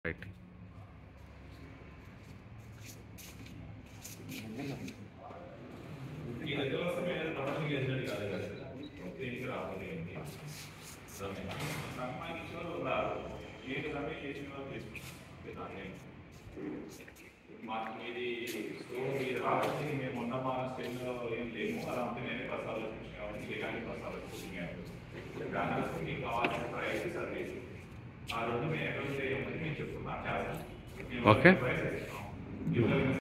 Right ఈ దగ్గర వస్తే మేము ప్రొడక్షన్ చేసినట్టు కాదు కదా సార్ దీనికి రావాలి ఏంటి సంపాదించిన వాళ్ళు రారు ఏంటి రమే చేసిన వాళ్ళు చేసుకుంటాం మాకు ఇది స్టోర్ మీద రావచ్చు మేము ఉన్న మా స్టేజ్లో ఏం లేము అలా ఉంటే నేనే ప్రసాదాలు చూసి కాబట్టి ఇది కానీ ప్రసాదాలు చూసి దానికోసం మీకు కావాల్సిన ప్రైస్ సర్వీస్ ఆ రెండు మేము ఎక్కడ చేయమని మేము చెప్తున్నాం చేస్తాం Okay. ప్రైస్ ఇస్తాం